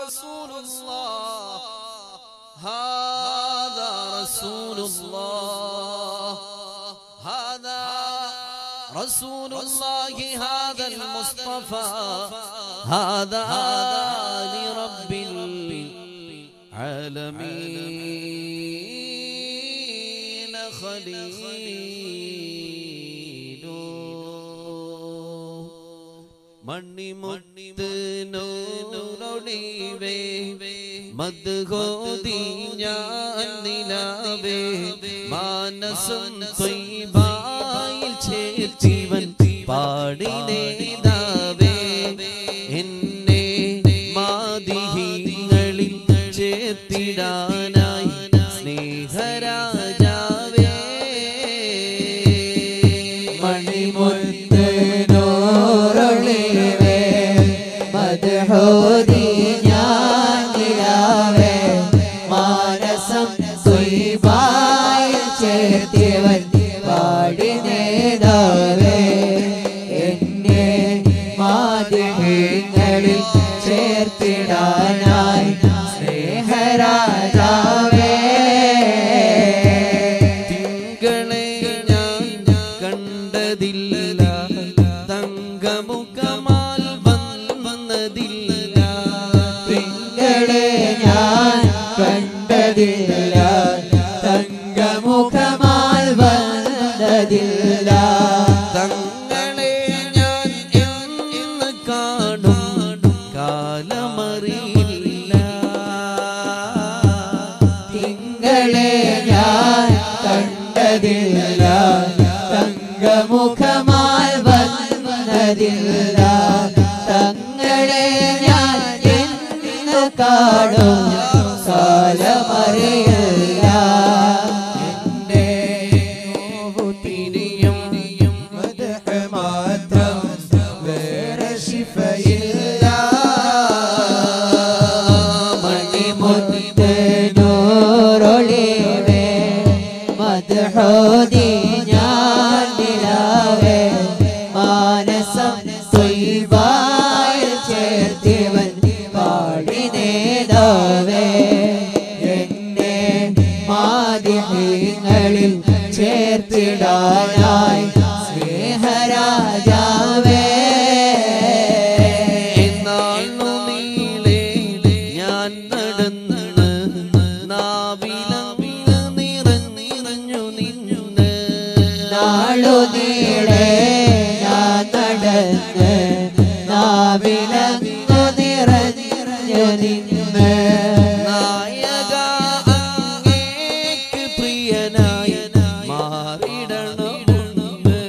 رسول الله هذا رسول الله هذا رسول الله هذا المصطفى هذا لرب العالمين خليل മണിമുത്ത് നൂറൊളിവേ മദ്ഹോതി ഞാൻ നിലാവേ മാനസം ത്വയ്ബായിൽ ചേർത്തിവൻ പാടിനേതാവേ എന്നെ മാതിഹിങ്ങളിൽ ചേർത്തിടാനായി സ്നേഹരാജാവേ മണിമുത്ത് നൂറൊളിവേ മദ്ഹോതി ഞാൻ നിലാവേ മാനസം സുയിബായിൽ ചേർത്തിയവൻ പാടി നേതാവേ എന്നെ മാതിഹങ്ങളിൽ ചേർത്തിടാനായി സ്നേഹരാജാവേ തിങ്കളെ ഞാൻ കണ്ടതില്ല തങ്കമുഖമാൽ വന്നതില്ല തിങ്കളെ ഞാൻ കണ്ടതില്ല തങ്കമുഖമാൽ വന്നതില്ല തങ്ങളെ ഞാൻ എന്ന് കാണും കാലമറിയില്ല തിങ്കളെ ഞാൻ കണ്ടതില്ല തങ്കമുഖമാൽ വന്നതില്ല തങ്ങളെ ഞാൻ എന്ന് കാണും കാലമറിയില്ല എന്റെ നോവു തിരിയും മദഹ് മാത്രം വേറെ ശിഫയില്ല മണിമുത്ത് നൂറൊളിവേ മദ്ഹോതി ഞാൻ നിലാവേ മാനസം ത്വയ്ബായിൽ ചേർത്തിവൻ പാടി നേതാവേ എന്നെ മാതിഹ്യങ്ങളിൽ ചേർത്തിടാനായി സ്നേഹരാജാവേ നാളു നീളെ ഞാൻ നടന്ന് നാവിലവില നിറഞ്ഞിറഞ്ഞു നിന്ന് നാളു നീളെ ഞാൻ നടന്ന് നാവിലങ്ങു നിറഞ്ഞു നിന്ന് നായക അങ്ങേക്ക് പ്രിയനായി മാറിടണമുണ്ട്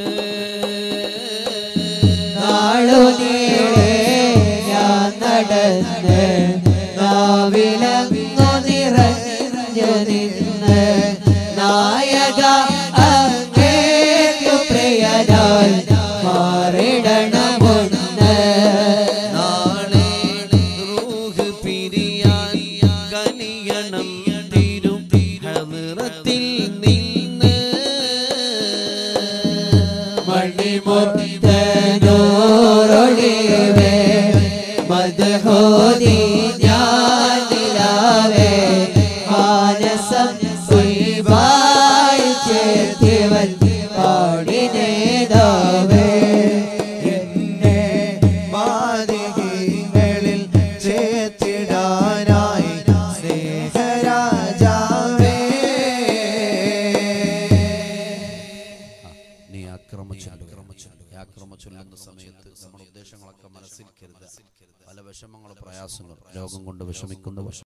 നാളു നീളെ ഞാൻ നടന്ന് നാവിലങ്ങു നിറഞ്ഞു നിന്ന് നായക അങ്ങേക്കു പ്രിയനായി മാറിടണമുണ്ട് നാളെ റൂഹ് പിരിയാൻ കനിയണം തിരും ഹദ്റത്തിൽ നിന്ന് മണിമുത്തനോരൊളിവേ മദ്ഹോതി ഞാൻ നിലാവേ മാനസം സുയിബായി ചേർത്തിവൻ പാടി നേതാവേ എന്നെ മാതികങ്ങളിൽ ചേർത്തിടാനായി സ്നേഹരാജാവേ നീ ആക്രമിച്ചു ആക്രമിച്ചുള്ള സമയത്ത് നമ്മുടെ ഉദ്ദേശങ്ങളൊക്കെ മനസ്സിൽ കരുതുക പല വിഷമങ്ങളും പ്രയാസങ്ങളും രോഗം കൊണ്ട് വിഷമിക്കുന്ന